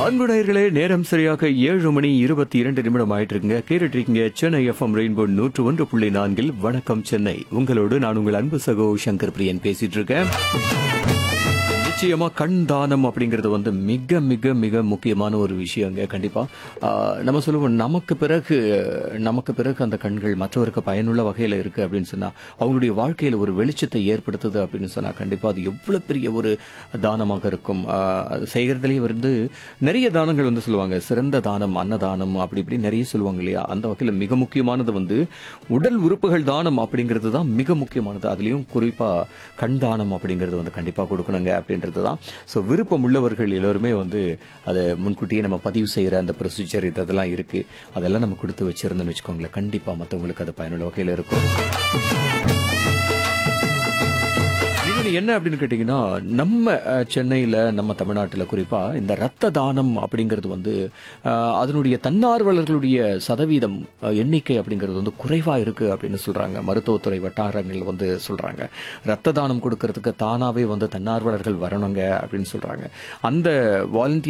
அன்பு நேயர்களே நேரம் சரியாக ஏழு மணி இருபத்தி இரண்டு நிமிடம் ஆயிட்டு இருக்குங்க கேட்டுட்டு இருக்கீங்க சென்னை எஃப்எம் ரெயின்போ நூற்று ஒன்று புள்ளி நான்கில் வணக்கம் சென்னை உங்களோடு நான் உங்கள் அன்பு சகோ சங்கர் பிரியன் பேசிட்டு இருக்கேன் நிச்சயமா கண் தானம் அப்படிங்கிறது வந்து மிக மிக மிக முக்கியமான ஒரு விஷயங்க கண்டிப்பா ஆஹ், நம்ம சொல்லுவோம் நமக்கு பிறகு நமக்கு பிறகு அந்த கண்கள் மற்றவருக்கு பயனுள்ள வகையில இருக்கு அப்படின்னு சொன்னா அவங்களுடைய வாழ்க்கையில ஒரு வெளிச்சத்தை ஏற்படுத்துது அப்படின்னு சொன்னா கண்டிப்பா அது எவ்வளவு பெரிய ஒரு தானமாக இருக்கும் ஆஹ், அது செய்கிறதுலேயே வந்து நிறைய தானங்கள் வந்து சொல்லுவாங்க சிறந்த தானம் அன்னதானம் அப்படி இப்படி நிறைய சொல்லுவாங்க இல்லையா அந்த வகையில் மிக முக்கியமானது வந்து உடல் உறுப்புகள் தானம் அப்படிங்கிறது தான் மிக முக்கியமானது அதுலேயும் குறிப்பா கண் தானம் அப்படிங்கிறது வந்து கண்டிப்பாக கொடுக்கணுங்க அப்படின்றது தான் ஸோ விருப்பம் உள்ளவர்கள் எல்லோருமே வந்து அதை முன்கூட்டியே நம்ம பதிவு செய்கிற அந்த ப்ரொசீஜர் இதெல்லாம் இருக்கு அதெல்லாம் நம்ம கொடுத்து வச்சிருந்தோம்னு வச்சுக்கோங்களேன் கண்டிப்பாக மற்றவங்களுக்கு அது பயனுள்ள வகையில் இருக்கும் இன்னொன்னு என்ன அப்படின்னு கேட்டிங்கன்னா நம்ம அஹ், சென்னையில நம்ம தமிழ்நாட்டில் குறிப்பா இந்த ரத்த தானம் அப்படிங்கிறது வந்து அஹ், அதனுடைய தன்னார்வலர்களுடைய சதவீதம் அஹ், எண்ணிக்கை அப்படிங்கிறது வந்து குறைவா இருக்கு அப்படின்னு சொல்றாங்க மருத்துவத்துறை வட்டாரங்கள் வந்து சொல்றாங்க ரத்த தானம் கொடுக்கறதுக்கு தானாவே வந்து தன்னார்வலர்கள் வரணுங்க அப்படின்னு சொல்றாங்க அந்த வாலண்டியர்